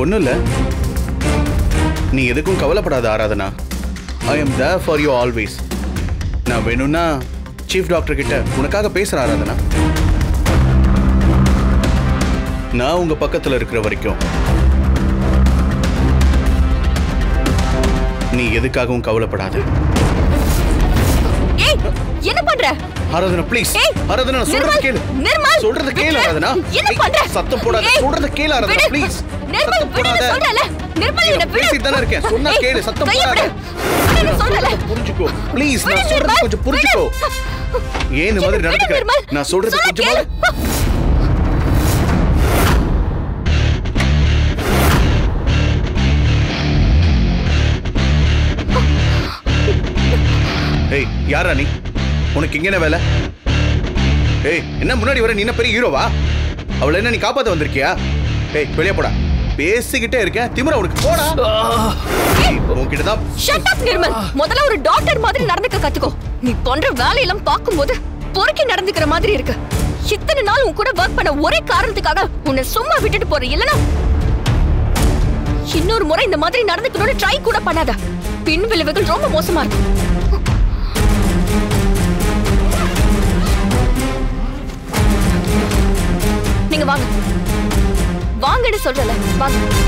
ஒன்றும் இல்லை நீ எதுக்கும் கவலைப்படாத Aradhana I am there for you always நான் வேணும்னா சீஃப் டாக்டர் கிட்ட உனக்காக பேசுகிறேன் ஆராதனா நான் உங்க பக்கத்துல இருக்கிற வரைக்கும் நீ எதுக்காகவும் கவலைப்படாத ஏய் என்ன பண்ற ஆராதனா ப்ளீஸ் ஏய், ஆராதனா நான் சொல்றது நிர்மல், கேளு நிர்மல், சொல்றது கேளு விடு. ஆராதனா என்ன ஏய், பண்ற? சத்தம் போடாத ஏய், சொல்றது கேளு ஆராதனா விடு. ப்ளீஸ் நிர்மல், சத்தம் விடுன்னு போடாத சொல்றேன்ல. நிர்மல், என்னை விடு. பேசிட்டு தானே இருக்கேன் சொன்னா ஏய், கேளு சத்தம் கையை போடாத விடு. விடுன்னு சொல்றேன்ல. புரிஞ்சுக்கோ ப்ளீஸ் விடு, நான் சொல்றது நிர்மல், கொஞ்சம் புரிஞ்சுக்கோ ஏன் இந்த மாதிரி விடு, நடந்துக்கிற நிர்மல். நான் சொல்றது சொன்னா கொஞ்சமா கேளு. ஏய் யாரா நீ உனக்கு இங்க என்ன வேலை ஏய் என்ன முன்னாடி வர நீ என்ன பெரிய ஹீரோவா அவளை என்ன நீ காப்பாத்த வந்திருக்கியா ஏய் வெளியே போடா பேசிக்கிட்டே இருக்கேன் திமிர உனக்கு போடா ஏய், உன்கிட்ட தான் Shut up, நிர்மல் முதல்ல ஒரு டாக்டர் மாதிரி நடந்துக்க கத்துக்கோ நீ பண்ற வேலையெல்லாம் பார்க்கும்போது பொறுக்கி நடந்துக்கிற மாதிரி இருக்கு இத்தனை நாள் உன் கூட ஒர்க் பண்ண ஒரே காரணத்துக்காக உன்னை சும்மா விட்டுட்டு போற இல்லனா இன்னொரு முறை இந்த மாதிரி நடந்துக்கணும்னு ட்ரை கூட பண்ணாத பின் விளைவுகள் ரொம்ப மோசமா இருக்கும் நீங்க வாங்க வாங்கன்னு சொல்றல வாங்க